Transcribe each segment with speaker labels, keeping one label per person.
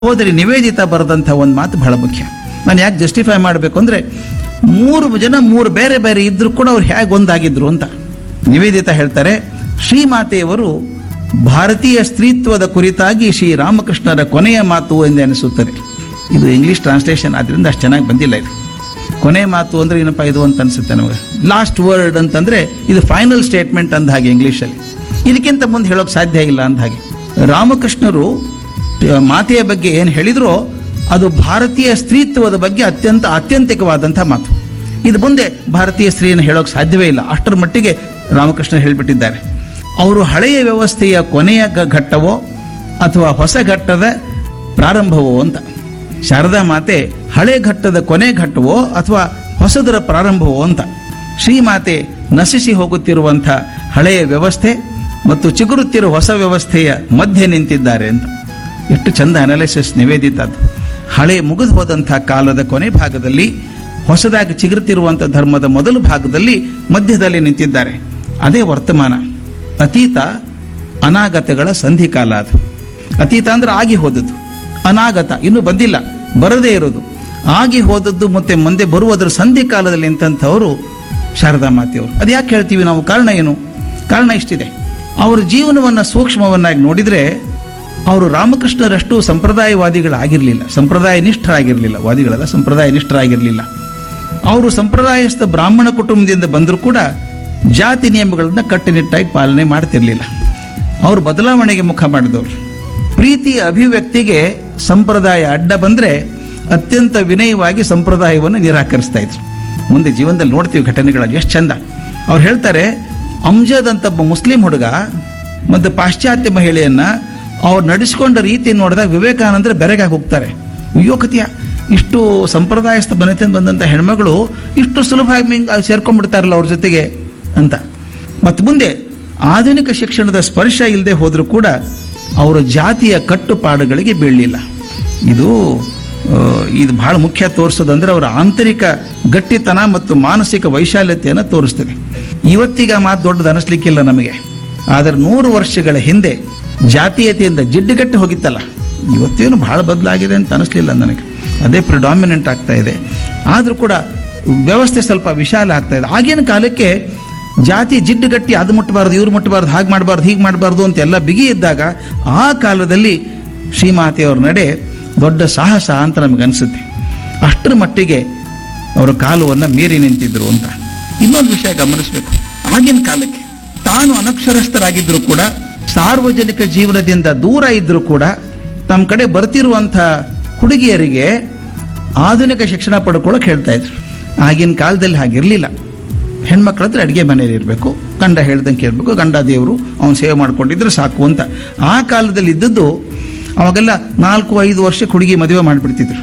Speaker 1: ಸಹೋದರಿ ನಿವೇದಿತ ಬರೆದಂಥ ಒಂದು ಮಾತು ಬಹಳ ಮುಖ್ಯ ನಾನು ಯಾಕೆ ಜಸ್ಟಿಫೈ ಮಾಡಬೇಕು ಅಂದ್ರೆ ಮೂರು ಜನ ಮೂರು ಬೇರೆ ಬೇರೆ ಇದ್ರು ಕೂಡ ಅವ್ರು ಹೇಗೆ ಒಂದಾಗಿದ್ರು ಅಂತ ನಿವೇದಿತ ಹೇಳ್ತಾರೆ ಶ್ರೀಮಾತೆಯವರು ಭಾರತೀಯ ಸ್ತ್ರೀತ್ವದ ಕುರಿತಾಗಿ ಶ್ರೀ ರಾಮಕೃಷ್ಣರ ಕೊನೆಯ ಮಾತು ಎಂದು ಅನಿಸುತ್ತದೆ ಇದು ಇಂಗ್ಲಿಷ್ ಟ್ರಾನ್ಸ್ಲೇಷನ್ ಆದ್ರಿಂದ ಅಷ್ಟು ಚೆನ್ನಾಗಿ ಬಂದಿಲ್ಲ ಇದು ಕೊನೆ ಮಾತು ಅಂದ್ರೆ ಏನಪ್ಪ ಇದು ಅಂತ ಅನ್ಸುತ್ತೆ ನಮಗೆ ಲಾಸ್ಟ್ ವರ್ಡ್ ಅಂತಂದ್ರೆ ಇದು ಫೈನಲ್ ಸ್ಟೇಟ್ಮೆಂಟ್ ಅಂದ ಹಾಗೆ ಇಂಗ್ಲಿಷಲ್ಲಿ ಇದಕ್ಕಿಂತ ಮುಂದೆ ಹೇಳೋಕೆ ಸಾಧ್ಯ ಇಲ್ಲ ಅಂದ ಹಾಗೆ ರಾಮಕೃಷ್ಣರು ಆ, ಮಾತೆಯ ಬಗ್ಗೆ ಏನು ಹೇಳಿದ್ರೋ ಅದು ಭಾರತೀಯ ಸ್ತ್ರೀತ್ವದ ಬಗ್ಗೆ ಅತ್ಯಂತ ಆತ್ಯಂತಿಕವಾದಂಥ ಮಾತು ಇದು ಮುಂದೆ ಭಾರತೀಯ ಸ್ತ್ರೀಯನ್ನು ಹೇಳೋಕೆ ಸಾಧ್ಯವೇ ಇಲ್ಲ ಅಷ್ಟರ ಮಟ್ಟಿಗೆ ರಾಮಕೃಷ್ಣ ಹೇಳಿಬಿಟ್ಟಿದ್ದಾರೆ ಅವರು ಹಳೆಯ ವ್ಯವಸ್ಥೆಯ ಕೊನೆಯ ಗ- ಘಟ್ಟವೋ ಅಥವಾ ಹೊಸ ಘಟ್ಟದ ಪ್ರಾರಂಭವೋ ಅಂತ ಶಾರದಾ ಮಾತೆ ಹಳೆ ಘಟ್ಟದ ಕೊನೆ ಘಟ್ಟವೋ ಅಥವಾ ಹೊಸದರ ಪ್ರಾರಂಭವೋ ಅಂತ ಶ್ರೀಮಾತೆ ನಶಿಸಿ ಹೋಗುತ್ತಿರುವಂಥ ಹಳೆಯ ವ್ಯವಸ್ಥೆ ಮತ್ತು ಚಿಗುರುತ್ತಿರುವ ಹೊಸ ವ್ಯವಸ್ಥೆಯ ಮಧ್ಯೆ ನಿಂತಿದ್ದಾರೆ ಅಂತ ಎಷ್ಟು ಚಂದ ಅನಾಲಿಸಿಸ್ ನಿವೇದಿತದ್ದು ಹಳೆ ಮುಗಿದು ಹೋದಂಥ ಕಾಲದ ಕೊನೆ ಭಾಗದಲ್ಲಿ ಹೊಸದಾಗಿ ಚಿಗುರುತ್ತಿರುವಂಥ ಧರ್ಮದ ಮೊದಲು ಭಾಗದಲ್ಲಿ ಮಧ್ಯದಲ್ಲಿ ನಿಂತಿದ್ದಾರೆ ಅದೇ ವರ್ತಮಾನ ಅತೀತ ಅನಾಗತಗಳ ಸಂಧಿಕಾಲ ಅದು ಅತೀತ ಅಂದ್ರೆ ಆಗಿ ಹೋದದ್ದು ಅನಾಗತ ಇನ್ನೂ ಬಂದಿಲ್ಲ ಬರದೇ ಇರೋದು ಆಗಿ ಹೋದದ್ದು ಮತ್ತೆ ಮುಂದೆ ಬರುವುದರ ಸಂಧಿ ಕಾಲದಲ್ಲಿ ನಿಂತಂಥವರು ಶಾರದಾ ಮಾತೆಯವರು ಅದು ಯಾಕೆ ಹೇಳ್ತೀವಿ ನಾವು ಕಾರಣ ಏನು ಕಾರಣ ಇಷ್ಟಿದೆ ಅವರ ಜೀವನವನ್ನು ಸೂಕ್ಷ್ಮವನ್ನಾಗಿ ನೋಡಿದ್ರೆ ಅವರು ರಾಮಕೃಷ್ಣರಷ್ಟು ಸಂಪ್ರದಾಯವಾದಿಗಳಾಗಿರಲಿಲ್ಲ ಸಂಪ್ರದಾಯ ನಿಷ್ಠರಾಗಿರಲಿಲ್ಲ ವಾದಿಗಳಲ್ಲ ಸಂಪ್ರದಾಯ ನಿಷ್ಠರಾಗಿರಲಿಲ್ಲ ಅವರು ಸಂಪ್ರದಾಯಸ್ಥ ಬ್ರಾಹ್ಮಣ ಕುಟುಂಬದಿಂದ ಬಂದರೂ ಕೂಡ ಜಾತಿ ನಿಯಮಗಳನ್ನ ಕಟ್ಟುನಿಟ್ಟಾಗಿ ಪಾಲನೆ ಮಾಡ್ತಿರ್ಲಿಲ್ಲ ಅವರು ಬದಲಾವಣೆಗೆ ಮುಖ ಮಾಡಿದವರು ಪ್ರೀತಿಯ ಅಭಿವ್ಯಕ್ತಿಗೆ ಸಂಪ್ರದಾಯ ಅಡ್ಡ ಬಂದ್ರೆ ಅತ್ಯಂತ ವಿನಯವಾಗಿ ಸಂಪ್ರದಾಯವನ್ನು ನಿರಾಕರಿಸ್ತಾ ಇದ್ರು ಮುಂದೆ ಜೀವನದಲ್ಲಿ ನೋಡ್ತೀವಿ ಘಟನೆಗಳಲ್ಲಿ ಎಷ್ಟು ಚಂದ ಅವ್ರು ಹೇಳ್ತಾರೆ ಅಂಜದ್ ಅಂತ ಒಬ್ಬ ಮುಸ್ಲಿಂ ಹುಡುಗ ಮತ್ತು ಪಾಶ್ಚಾತ್ಯ ಮಹಿಳೆಯನ್ನ ಅವ್ರು ನಡೆಸಿಕೊಂಡ ರೀತಿ ನೋಡಿದಾಗ ವಿವೇಕಾನಂದ್ರ ಬೆರಗಾಗಿ ಹೋಗ್ತಾರೆ ಅಯ್ಯೋ ಕತಿಯ ಇಷ್ಟು ಸಂಪ್ರದಾಯಸ್ಥ ಮನೆತನ ಬಂದಂತ ಹೆಣ್ಮಗಳು ಇಷ್ಟು ಸುಲಭವಾಗಿ ಮಿಂಗ್ ಸೇರ್ಕೊಂಡ್ಬಿಡ್ತಾರಲ್ಲ ಅವ್ರ ಜೊತೆಗೆ ಅಂತ ಮತ್ತು ಮುಂದೆ ಆಧುನಿಕ ಶಿಕ್ಷಣದ ಸ್ಪರ್ಶ ಇಲ್ಲದೆ ಹೋದರೂ ಕೂಡ ಅವರ ಜಾತಿಯ ಕಟ್ಟುಪಾಡುಗಳಿಗೆ ಬೀಳಲಿಲ್ಲ ಇದು ಆ, ಇದು ಬಹಳ ಮುಖ್ಯ ತೋರಿಸೋದಂದ್ರೆ ಅವರ ಆಂತರಿಕ ಗಟ್ಟಿತನ ಮತ್ತು ಮಾನಸಿಕ ವೈಶಾಲ್ಯತೆಯನ್ನು ತೋರಿಸ್ತದೆ ಇವತ್ತಿಗೆ ಆ ಮಾತು ದೊಡ್ಡದು ಅನಿಸ್ಲಿಕ್ಕಿಲ್ಲ ನಮಗೆ ಆದರೆ ನೂರು ವರ್ಷಗಳ ಹಿಂದೆ ಜಾತೀಯತೆಯಿಂದ ಜಿಡ್ಡುಗಟ್ಟಿ ಹೋಗಿತ್ತಲ್ಲ ಇವತ್ತೇನು ಬಹಳ ಬದಲಾಗಿದೆ ಅಂತ ಅನಿಸ್ಲಿಲ್ಲ ನನಗೆ ಅದೇ ಪ್ರಿಡಾಮಿನೆಂಟ್ ಆಗ್ತಾ ಇದೆ ಆದರೂ ಕೂಡ ವ್ಯವಸ್ಥೆ ಸ್ವಲ್ಪ ವಿಶಾಲ ಆಗ್ತಾ ಇದೆ ಆಗಿನ ಕಾಲಕ್ಕೆ ಜಾತಿ ಜಿಡ್ಡುಗಟ್ಟಿ ಅದು ಮುಟ್ಟಬಾರ್ದು ಇವ್ರು ಮುಟ್ಟಬಾರ್ದು ಹಾಗೆ ಮಾಡಬಾರ್ದು ಹೀಗೆ ಮಾಡಬಾರ್ದು ಅಂತ ಎಲ್ಲ ಬಿಗಿ ಇದ್ದಾಗ ಆ ಕಾಲದಲ್ಲಿ ಶ್ರೀಮಾತೆಯವ್ರ ನಡೆ ದೊಡ್ಡ ಸಾಹಸ ಅಂತ ನಮಗೆ ಅನಿಸುತ್ತೆ ಅಷ್ಟರ ಮಟ್ಟಿಗೆ ಅವರು ಕಾಲುವನ್ನು ಮೀರಿ ನಿಂತಿದ್ರು ಅಂತ ಇನ್ನೊಂದು ವಿಷಯ ಗಮನಿಸಬೇಕು ಆಗಿನ ಕಾಲಕ್ಕೆ ತಾನು ಅನಕ್ಷರಸ್ಥರಾಗಿದ್ರು ಕೂಡ ಸಾರ್ವಜನಿಕ ಜೀವನದಿಂದ ದೂರ ಇದ್ರೂ ಕೂಡ ತಮ್ಮ ಕಡೆ ಬರ್ತಿರುವಂಥ ಹುಡುಗಿಯರಿಗೆ ಆಧುನಿಕ ಶಿಕ್ಷಣ ಪಡ್ಕೊಳ್ಳೋಕೆ ಹೇಳ್ತಾ ಇದ್ರು ಆಗಿನ ಕಾಲದಲ್ಲಿ ಹಾಗಿರಲಿಲ್ಲ ಹೆಣ್ಮಕ್ಳ ಹತ್ರ ಅಡುಗೆ ಮನೇಲಿ ಇರಬೇಕು ಗಂಡ ಹೇಳ್ದಂಗೆ ಕೇಳಬೇಕು ಗಂಡ ದೇವರು ಅವನು ಸೇವೆ ಮಾಡ್ಕೊಂಡಿದ್ರೆ ಸಾಕು ಅಂತ ಆ ಕಾಲದಲ್ಲಿ ಇದ್ದದ್ದು ಅವಾಗೆಲ್ಲ ನಾಲ್ಕು ಐದು ವರ್ಷಕ್ಕೆ ಹುಡುಗಿ ಮದುವೆ ಮಾಡಿಬಿಡ್ತಿದ್ರು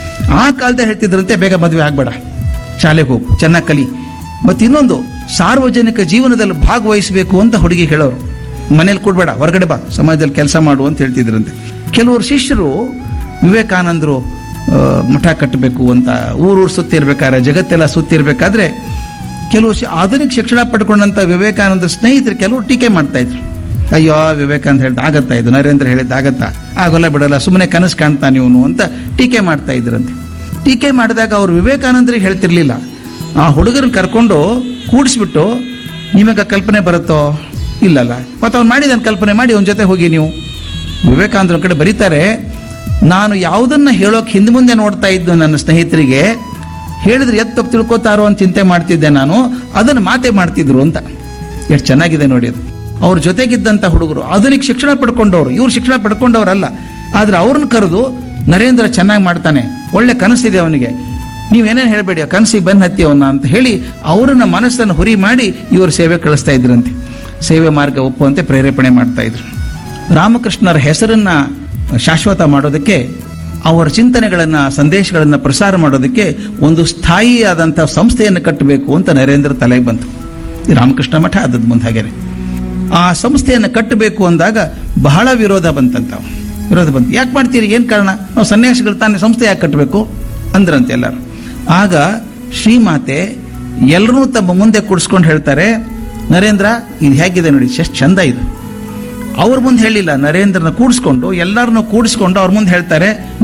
Speaker 1: ಆ ಕಾಲದಲ್ಲಿ ಹೇಳ್ತಿದ್ರಂತೆ ಬೇಗ ಮದುವೆ ಆಗಬೇಡ ಶಾಲೆಗೆ ಹೋಗು ಚೆನ್ನಾಗಿ ಕಲಿ ಮತ್ತು ಇನ್ನೊಂದು ಸಾರ್ವಜನಿಕ ಜೀವನದಲ್ಲಿ ಭಾಗವಹಿಸಬೇಕು ಅಂತ ಹುಡುಗಿ ಹೇಳೋರು ಮನೇಲಿ ಕೊಡ್ಬೇಡ ಹೊರಗಡೆ ಬಾ ಸಮಾಜದಲ್ಲಿ ಕೆಲಸ ಮಾಡು ಅಂತ ಹೇಳ್ತಿದ್ರಂತೆ ಕೆಲವರು ಶಿಷ್ಯರು ವಿವೇಕಾನಂದರು ಆ, ಮಠ ಕಟ್ಟಬೇಕು ಅಂತ ಊರೂರು ಸುತ್ತಿರ್ಬೇಕಾದ್ರೆ ಜಗತ್ತೆಲ್ಲ ಸುತ್ತಿರ್ಬೇಕಾದ್ರೆ ಕೆಲವು ಶಿ- ಆಧುನಿಕ ಶಿಕ್ಷಣ ಪಡ್ಕೊಂಡಂತ ವಿವೇಕಾನಂದ ಸ್ನೇಹಿತರು ಕೆಲವು ಟೀಕೆ ಮಾಡ್ತಾ ಇದ್ರು ಅಯ್ಯೋ ವಿವೇಕಾನಂದ ಹೇಳ್ದ ಆಗತ್ತಾ ಇದು ನರೇಂದ್ರ ಹೇಳಿದ ಆಗತ್ತಾ ಆಗೋಲ್ಲ ಬಿಡಲ್ಲ ಸುಮ್ಮನೆ ಕನಸು ಕಾಣ್ತಾನೆ ಇವನು ಅಂತ ಟೀಕೆ ಮಾಡ್ತಾ ಇದ್ರಂತೆ ಟೀಕೆ ಮಾಡಿದಾಗ ಅವರು ವಿವೇಕಾನಂದರಿಗೆ ಹೇಳ್ತಿರ್ಲಿಲ್ಲ ಆ ಹುಡುಗರನ್ನ ಕರ್ಕೊಂಡು ಕೂಡಿಸ್ಬಿಟ್ಟು ನಿಮಗೆ ಕಲ್ಪನೆ ಬರುತ್ತೋ ಇಲ್ಲಲ್ಲ ಮತ್ತೆ ಅವ್ನು ಮಾಡಿದ ಕಲ್ಪನೆ ಮಾಡಿ ಅವನ ಜೊತೆ ಹೋಗಿ ನೀವು ವಿವೇಕಾನಂದ್ರ ಕಡೆ ಬರೀತಾರೆ ನಾನು ಯಾವುದನ್ನ ಹೇಳೋಕೆ ಹಿಂದೆ ಮುಂದೆ ನೋಡ್ತಾ ಇದ್ದು ನನ್ನ ಸ್ನೇಹಿತರಿಗೆ ಹೇಳಿದ್ರೆ ಎತ್ತು ತಪ್ಪು ತಿಳ್ಕೊತಾರೋ ಅಂತ ಚಿಂತೆ ಮಾಡ್ತಿದ್ದೆ ನಾನು ಅದನ್ನು ಮಾತೆ ಮಾಡ್ತಿದ್ರು ಅಂತ ಎಷ್ಟು ಚೆನ್ನಾಗಿದೆ ನೋಡಿ ಅದು ಅವ್ರ ಜೊತೆಗಿದ್ದಂಥ ಹುಡುಗರು ಆಧುನಿಕ ಶಿಕ್ಷಣ ಪಡ್ಕೊಂಡವ್ರು ಇವ್ರು ಶಿಕ್ಷಣ ಪಡ್ಕೊಂಡವ್ರಲ್ಲ ಆದ್ರೆ ಅವ್ರನ್ನ ಕರೆದು ನರೇಂದ್ರ ಚೆನ್ನಾಗಿ ಮಾಡ್ತಾನೆ ಒಳ್ಳೆ ಕನಸಿದೆ ಅವನಿಗೆ ನೀವೇನೇನು ಹೇಳಬೇಡಿ ಆ ಕನಸಿಗೆ ಬೆನ್ನ ಹತ್ತಿ ಅವನ್ನ ಅಂತ ಹೇಳಿ ಅವರನ್ನ ಮನಸ್ಸನ್ನು ಹುರಿ ಮಾಡಿ ಇವರು ಸೇವೆ ಕಳಿಸ್ತಾ ಇದ್ರಂತೆ ಸೇವೆ ಮಾರ್ಗ ಒಪ್ಪುವಂತೆ ಪ್ರೇರೇಪಣೆ ಮಾಡ್ತಾ ಇದ್ರು ರಾಮಕೃಷ್ಣರ ಹೆಸರನ್ನ ಶಾಶ್ವತ ಮಾಡೋದಕ್ಕೆ ಅವರ ಚಿಂತನೆಗಳನ್ನ ಸಂದೇಶಗಳನ್ನ ಪ್ರಸಾರ ಮಾಡೋದಕ್ಕೆ ಒಂದು ಸ್ಥಾಯಿಯಾದಂಥ ಸಂಸ್ಥೆಯನ್ನು ಕಟ್ಟಬೇಕು ಅಂತ ನರೇಂದ್ರ ತಲೆಗೆ ಬಂತು ಈ ರಾಮಕೃಷ್ಣ ಮಠ ಆದದ್ದು ಮುಂದೆ ಹಾಗೇನೆ ಆ ಸಂಸ್ಥೆಯನ್ನು ಕಟ್ಟಬೇಕು ಅಂದಾಗ ಬಹಳ ವಿರೋಧ ಬಂತಂತ ವಿರೋಧ ಬಂತು ಯಾಕೆ ಮಾಡ್ತೀರಿ ಏನು ಕಾರಣ ನಾವು ಸನ್ಯಾಸಿಗಳು ತಾನೇ ಸಂಸ್ಥೆ ಯಾಕೆ ಕಟ್ಟಬೇಕು ಅಂದ್ರಂತೆ ಎಲ್ಲರೂ ಆಗ ಶ್ರೀಮಾತೆ ಎಲ್ಲರೂ ತಮ್ಮ ಮುಂದೆ ಕೂಡಿಸ್ಕೊಂಡು ಹೇಳ್ತಾರೆ ನರೇಂದ್ರ ಇದು ಹೇಗಿದೆ ನೋಡಿ ಎಷ್ಟು ಚಂದ ಇದು ಅವ್ರ ಮುಂದೆ ಹೇಳಿಲ್ಲ ನರೇಂದ್ರನ ಕೂಡಿಸ್ಕೊಂಡು ಎಲ್ಲರನ್ನು ಕೂಡಿಸ್ಕೊಂಡು ಅವ್ರ ಮುಂದೆ ಹೇಳ್ತಾರೆ